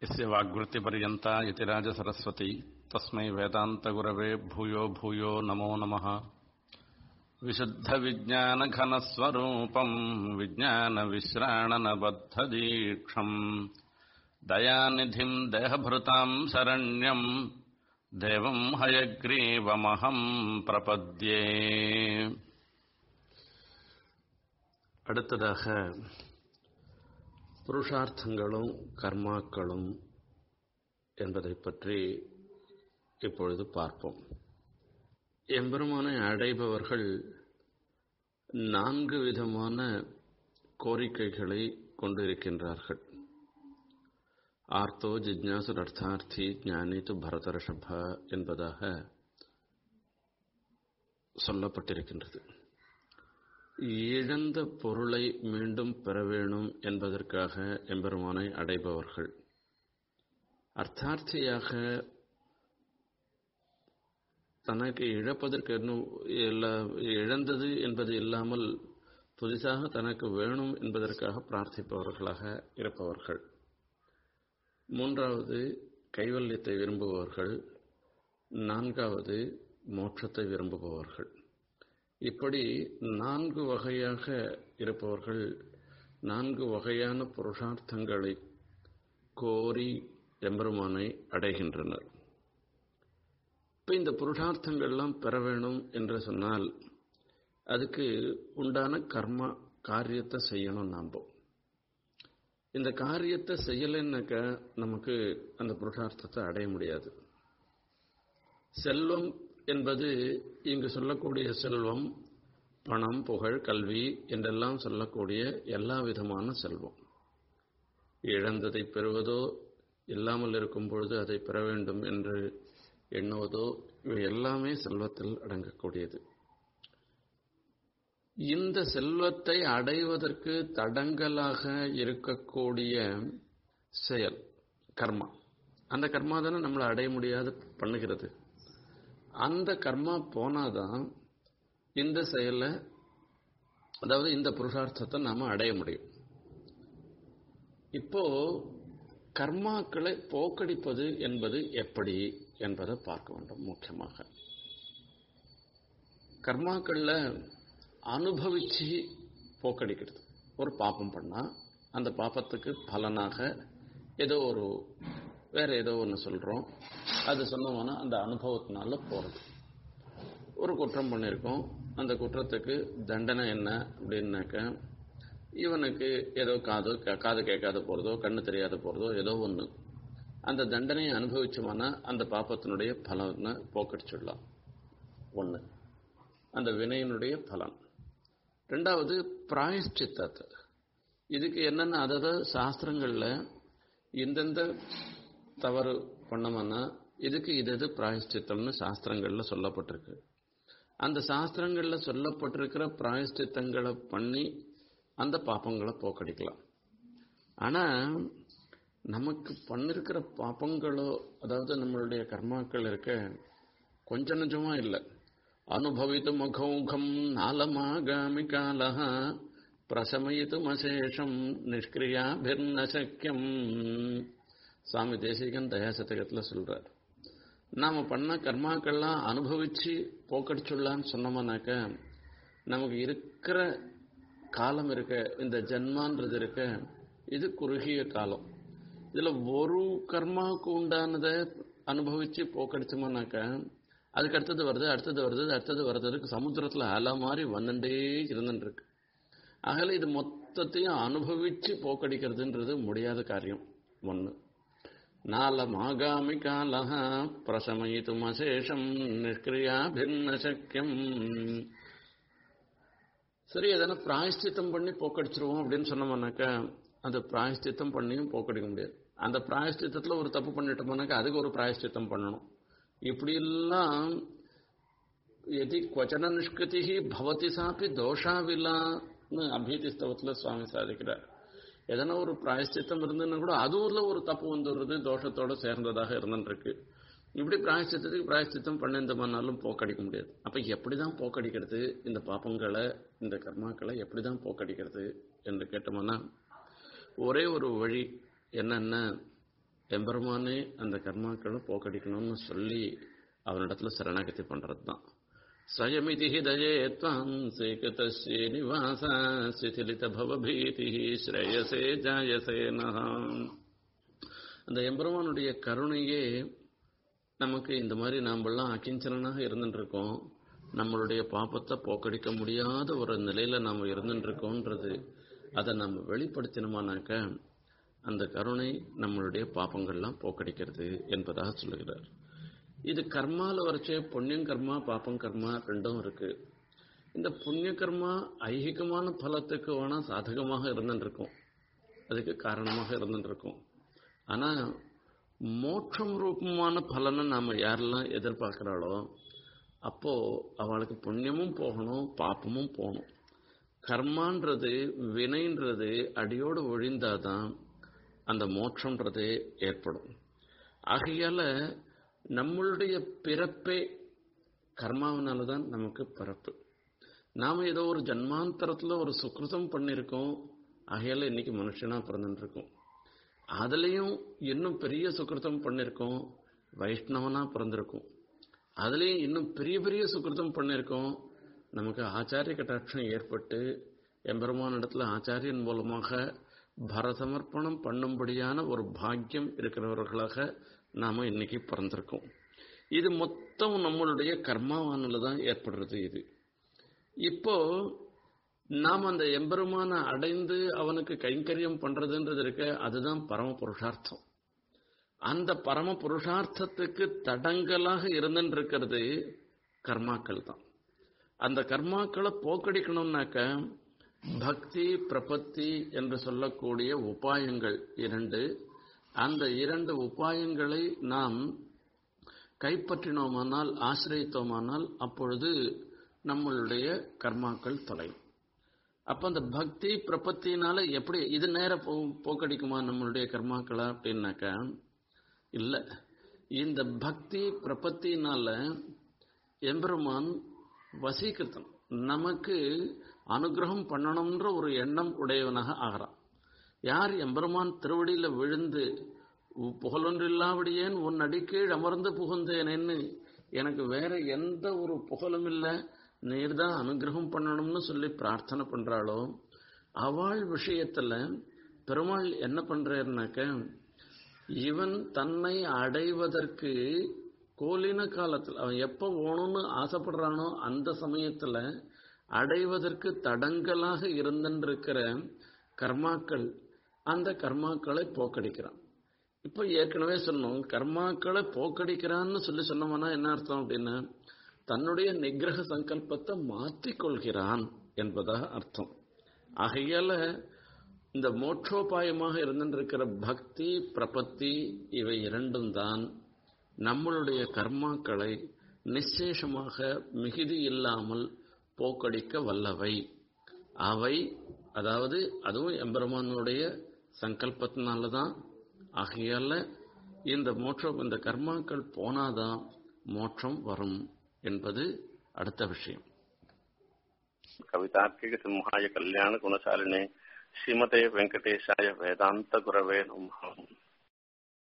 यस्य वाग्वृत्तिपर्यन्ता यतिराजसरस्वती तस्मै वेदान्तगुरवे भूयो भूयो नमो नमः विशुद्धविज्ञानघनस्वरूपम् विज्ञानविश्राणनबद्धदीक्षम् दयानिधिम् देहभृताम् शरण्यम् देवम् हयग्रीवमहम् प्रपद्ये அடுத்ததாக புருஷார்த்தங்களும் கர்மாக்களும் என்பதை பற்றி இப்பொழுது பார்ப்போம் எம்பெருமானை அடைபவர்கள் நான்கு விதமான கோரிக்கைகளை கொண்டிருக்கின்றார்கள் ஆர்த்தோ ஜிஜ்ஞாசு அர்த்தார்த்தி ஞானி து பரதர்ஷப என்பதாக சொல்லப்பட்டிருக்கின்றது இழந்த பொருளை மீண்டும் பெற வேணும் என்பதற்காக எம்பெருமானை அடைபவர்கள் அர்த்தார்த்தியாக தனக்கு இழப்பதற்கு இன்னும் எல்லா இழந்தது என்பது இல்லாமல் புதிதாக தனக்கு வேணும் என்பதற்காக பிரார்த்திப்பவர்களாக இருப்பவர்கள் மூன்றாவது கைவல்யத்தை விரும்புபவர்கள் நான்காவது மோட்சத்தை விரும்புபவர்கள் இப்படி நான்கு வகையாக இருப்பவர்கள் நான்கு வகையான புருஷார்த்தங்களை கோரி எம்பெருமானை அடைகின்றனர் இப்போ இந்த புருஷார்த்தங்கள்லாம் பெற வேணும் என்று சொன்னால் அதுக்கு உண்டான கர்மா காரியத்தை செய்யணும் நாம் இந்த காரியத்தை செய்யலைன்னாக்க நமக்கு அந்த புருஷார்த்தத்தை அடைய முடியாது செல்வம் என்பது இங்கு சொல்லக்கூடிய செல்வம் பணம் புகழ் கல்வி என்றெல்லாம் சொல்லக்கூடிய எல்லா விதமான செல்வம் இழந்ததை பெறுவதோ இல்லாமல் இருக்கும் பொழுது அதை பெற வேண்டும் என்று எண்ணுவதோ இவை எல்லாமே செல்வத்தில் அடங்கக்கூடியது இந்த செல்வத்தை அடைவதற்கு தடங்கலாக இருக்கக்கூடிய செயல் கர்மா அந்த கர்மா தானே நம்மளை அடைய முடியாது பண்ணுகிறது அந்த கர்மா போனாதான் இந்த செயலை அதாவது இந்த புருஷார்த்தத்தை நாம அடைய முடியும் இப்போ கர்மாக்களை போக்கடிப்பது என்பது எப்படி என்பதை பார்க்க வேண்டும் முக்கியமாக கர்மாக்கள்ல அனுபவிச்சு போக்கடிக்கிறது ஒரு பாப்பம் பண்ணா அந்த பாப்பத்துக்கு பலனாக ஏதோ ஒரு வேற ஏதோ ஒன்று சொல்றோம் அது சொன்னோம்னா அந்த அனுபவத்தினால போறது ஒரு குற்றம் பண்ணியிருக்கோம் அந்த குற்றத்துக்கு தண்டனை என்ன அப்படின்னாக்க இவனுக்கு ஏதோ காது காது கேட்காத போகிறதோ கண்ணு தெரியாத போகிறதோ ஏதோ ஒன்று அந்த தண்டனையை அனுபவிச்சோம்னா அந்த பாப்பத்தினுடைய பலனை போக்கடிச்சிடலாம் ஒன்று அந்த வினையினுடைய பலன் ரெண்டாவது பிராயஷ்சித்தத்தை இதுக்கு என்னென்ன அதாவது சாஸ்திரங்களில் இந்தந்த தவறு பண்ணோம்னா இதுக்கு இது எது பிராயஷ்சித்தம்னு சாஸ்திரங்களில் சொல்லப்பட்டிருக்கு அந்த சாஸ்திரங்களில் சொல்லப்பட்டிருக்கிற பிராயஷ்சித்தங்களை பண்ணி அந்த பாப்பங்களை போக்கடிக்கலாம் ஆனால் நமக்கு பண்ணிருக்கிற பாப்பங்களோ அதாவது நம்மளுடைய கர்மாக்கள் இருக்க கொஞ்சம் நஞ்சமா இல்லை அனுபவித்து முகௌகம் நாலமாகாமி காலஹ பிரசமயித்தும் அசேஷம் நிஷ்கிரியாபிர்ன சக்கியம் சுவாமி தேசிகன் தயாசதகத்தில் சொல்றார் நாம் பண்ண கர்மாக்கள்லாம் அனுபவிச்சு போக்கடிச்சுடலான்னு சொன்னோம்னாக்க நமக்கு இருக்கிற காலம் இருக்க இந்த ஜென்மான்றது இருக்க இது குறுகிய காலம் இதில் ஒரு கர்மாவுக்கு உண்டானதை அனுபவிச்சு போக்கடிச்சோம்னாக்க அதுக்கு அடுத்தது வருது அடுத்தது வருது அடுத்தது வர்றதுக்கு சமுத்திரத்தில் அலை மாதிரி வந்துட்டே இருந்துருக்கு ஆகல இது மொத்தத்தையும் அனுபவிச்சு போக்கடிக்கிறதுன்றது முடியாத காரியம் ஒன்று நாலமாகாமி காலஹ பிரசமயித்தும் அசேஷம் நிஷ்கிரியா பின்ன சக்கியம் சரி எதனா பிராயஷ்டித்தம் பண்ணி போக்கடிச்சிருவோம் அப்படின்னு சொன்னோம்னாக்கா அந்த பிராயஷ்டித்தம் பண்ணியும் போக்கடிக்க முடியாது அந்த பிராயஷ்டித்தத்தில் ஒரு தப்பு பண்ணிட்டோம்னாக்கா அதுக்கு ஒரு பிராயஷ்டித்தம் பண்ணணும் இப்படியெல்லாம் எதி கொச்சன நிஷ்கிருதி பவதி சாப்பி தோஷாவிலான்னு அபீதி ஸ்தவத்தில் சுவாமி சாதிக்கிறார் எதனா ஒரு பிராயஷ்டித்தம் இருந்துன்னா கூட அது ஊர்ல ஒரு தப்பு வந்துடுறது தோஷத்தோட சேர்ந்ததாக இருந்துருக்கு இப்படி பிராயஷ்டித்தத்துக்கு பிராயஷ்டித்தம் பண்ணிருந்தோம்னாலும் போக்கடிக்க முடியாது அப்ப எப்படிதான் போக்கடிக்கிறது இந்த பாப்பங்களை இந்த கர்மாக்களை எப்படிதான் போக்கடிக்கிறது என்று கேட்டோம்னா ஒரே ஒரு வழி என்னென்ன எம்பெருமானே அந்த கர்மாக்களை போக்கடிக்கணும்னு சொல்லி அவனிடத்துல சரணாகதி பண்றது தான் ஸ்வயமிதி ஹிதயே துவாம் சேகதஸ்ய நிவாச சிதிலித பவபீதி ஸ்ரேயசே ஜாயசே நகாம் அந்த எம்பெருமானுடைய கருணையே நமக்கு இந்த மாதிரி நாமெல்லாம் அகிஞ்சனாக இருந்துட்டு இருக்கோம் நம்மளுடைய பாப்பத்தை போக்கடிக்க முடியாத ஒரு நிலையில நாம் இருந்துட்டு இருக்கோன்றது அதை நம்ம வெளிப்படுத்தினோமானாக்க அந்த கருணை நம்மளுடைய பாப்பங்கள்லாம் போக்கடிக்கிறது என்பதாக சொல்லுகிறார் இது கர்மால வரைச்சே புண்ணியம் கர்மா பாப்பம் கர்மா ரெண்டும் இருக்கு இந்த புண்ணிய கர்மா ஐகிகமான பலத்துக்கு வேணா சாதகமாக இருந்துட்டு இருக்கும் அதுக்கு காரணமாக இருந்துட்டு இருக்கும் ஆனா மோட்சம் ரூபமான பலனை நாம யாரெல்லாம் எதிர்பார்க்கிறாளோ அப்போ அவளுக்கு புண்ணியமும் போகணும் பாப்பமும் போகணும் கர்மான்றது வினைன்றது அடியோடு ஒழிந்தாதான் அந்த மோட்சம்ன்றது ஏற்படும் ஆகையால நம்மளுடைய பிறப்பே கர்மாவினால தான் நமக்கு பிறப்பு நாம ஏதோ ஒரு ஜன்மாந்தரத்துல ஒரு சுக்கிருதம் பண்ணியிருக்கோம் ஆகையால இன்னைக்கு மனுஷனா பிறந்துட்டு இருக்கோம் அதுலயும் இன்னும் பெரிய சுக்கிருதம் பண்ணியிருக்கோம் வைஷ்ணவனா பிறந்திருக்கும் அதுலயும் இன்னும் பெரிய பெரிய சுக்கிருதம் பண்ணியிருக்கோம் நமக்கு ஆச்சாரிய கட்டாட்சம் ஏற்பட்டு எம்பெருமான இடத்துல ஆச்சாரியன் மூலமாக பரசமர்ப்பணம் பண்ணும்படியான ஒரு பாக்கியம் இருக்கிறவர்களாக நாம இன்னைக்கு பிறந்திருக்கோம் இது மொத்தம் நம்மளுடைய கர்மாவானில தான் ஏற்படுறது இது இப்போ நாம் அந்த எம்பெருமான அடைந்து அவனுக்கு கைங்கரியம் பண்றதுன்றது இருக்க அதுதான் பரம புருஷார்த்தம் அந்த பரம புருஷார்த்தத்துக்கு தடங்கலாக இருந்துட்டு இருக்கிறது கர்மாக்கள் தான் அந்த கர்மாக்களை போக்கடிக்கணும்னாக்க பக்தி பிரபத்தி என்று சொல்லக்கூடிய உபாயங்கள் இரண்டு அந்த இரண்டு உபாயங்களை நாம் கைப்பற்றினோமானால் ஆசிரியத்தோமானால் அப்பொழுது நம்மளுடைய கர்மாக்கள் தொலையும் அப்ப அந்த பக்தி பிரபத்தினால எப்படி இது நேர போ போக்கடிக்குமா நம்மளுடைய கர்மாக்களை அப்படின்னாக்கா இல்ல இந்த பக்தி பிரபத்தினால எம்பெருமான் வசீகிருத்தம் நமக்கு அனுகிரகம் பண்ணணும்ன்ற ஒரு எண்ணம் உடையவனாக ஆகிறான் யார் எம்பெருமான் திருவடியில விழுந்து புகழொன்றில்லாவிடியேன் உன் அடிக்கீழ் அமர்ந்து புகுந்தேனேன்னு எனக்கு வேற எந்த ஒரு புகழும் இல்லை நீர் தான் அனுகிரகம் பண்ணணும்னு சொல்லி பிரார்த்தனை பண்றாளோ அவள் விஷயத்துல பெருமாள் என்ன பண்றாருனாக்க இவன் தன்னை அடைவதற்கு கோலின காலத்தில் அவன் எப்ப ஓணும்னு ஆசைப்படுறானோ அந்த சமயத்துல அடைவதற்கு தடங்கலாக இருந்திருக்கிற கர்மாக்கள் அந்த கர்மாக்களை போக்கடிக்கிறான் இப்போ ஏற்கனவே சொன்னோம் கர்மாக்களை போக்கடிக்கிறான்னு சொல்லி சொன்னோம்னா என்ன அர்த்தம் அப்படின்னா தன்னுடைய நிகிரக சங்கல்பத்தை மாற்றிக்கொள்கிறான் என்பதாக அர்த்தம் ஆகையால இந்த மோட்சோபாயமாக இருந்திருக்கிற பக்தி பிரபத்தி இவை இரண்டும் தான் நம்மளுடைய கர்மாக்களை நிச்சேஷமாக மிகுதி இல்லாமல் போக்கடிக்க வல்லவை அவை அதாவது அதுவும் எம்பெருமானுடைய சங்கல்பத்தினால தான் ஆகையால இந்த மோட்சம் இந்த கர்மாக்கள் போனாதான் மோட்சம் வரும் என்பது அடுத்த விஷயம் कवितार्किक सिंहाय कल्याण गुणशालिने श्रीमते वेंकटेशाय वेदांत गुरवे नमः